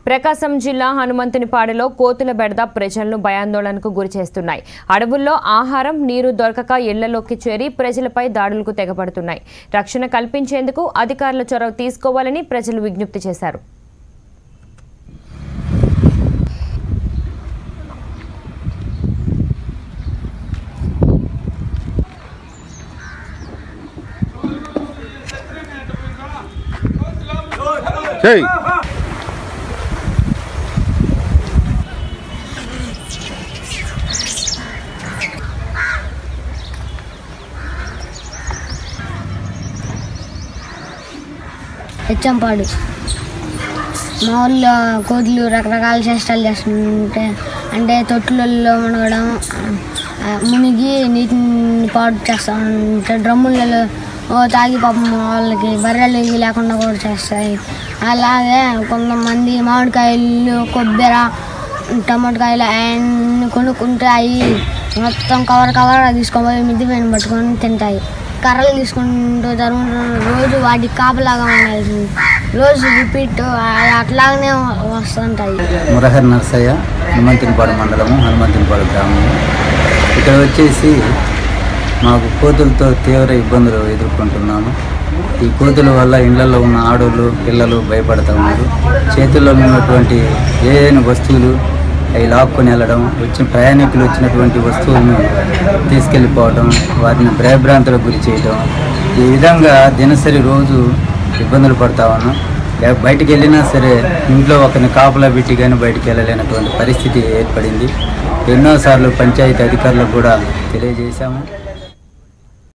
ప్రకాశం జిల్లా హనుమంతునిపాడులో కోతుల బెడద ప్రజలను భయాందోళనకు గురి చేస్తున్నాయి అడవుల్లో ఆహారం నీరు దొరకక ఇళ్లలోకి చేరి ప్రజలపై దాడులకు తెగబడుతున్నాయి రక్షణ కల్పించేందుకు అధికారుల చొరవ తీసుకోవాలని ప్రజలు విజ్ఞప్తి చేశారు Hey! హెచ్చంపాడు మా ఊళ్ళో కోతులు రకరకాల చేష్టాలు చేస్తుంటే అంటే తొట్టులలో మునగడం ఆ, మునిగి నీటిని పాడు చేస్తూ ఉంటే డ్రమ్ములలో ఓ తాగి పాపం వాళ్ళకి బర్రెలు ఇవి లేకుండా కూడా చేస్తాయి అలాగే కొంతమంది మామిడికాయలు కొబ్బరి టమాటకాయలు అన్నీ కొనుక్కుంటే అవి మొత్తం కవర్ కవర్ తీసుకొని మిద్ది పైన పట్టుకొని తింటాయి కర్రలు తీసుకుంటూ జరుగుతున్న రోజు వాటికి కాపలాగా ఉండాలి రోజు రిపీట్ అట్లాగనే వస్తుంటాయి మురహర్ నర్సయ్య హనుమంతునిపాడు మండలము హనుమంతునిపాడు గ్రామము ఇక్కడ వచ్చేసి మాకు కోతులతో తీవ్ర ఇబ్బందులు ఎదుర్కొంటున్నాము ఈ కోతుల వల్ల ఇళ్లలో ఉన్న ఆడోళ్ళు పిల్లలు భయపడతా ఉన్నారు చేతుల్లో ఉన్నటువంటి ఏదైనా వస్తువులు అవి లాక్కొని వెళ్ళడం వచ్చిన ప్రయాణికులు వచ్చినటువంటి వస్తువులను తీసుకెళ్ళిపోవడం వారిని భయభ్రాంతులకు గురి చేయడం ఈ విధంగా దినసరి రోజు ఇబ్బందులు పడతా ఉన్నాం ఎ- బయటికి వెళ్ళినా సరే ఇంట్లో ఒకరిని కాపలా పెట్టి కానీ బయటికి వెళ్ళలేనటువంటి పరిస్థితి ఏర్పడింది ఎన్నోసార్లు పంచాయతీ అధికారులకు కూడా తెలియజేశాము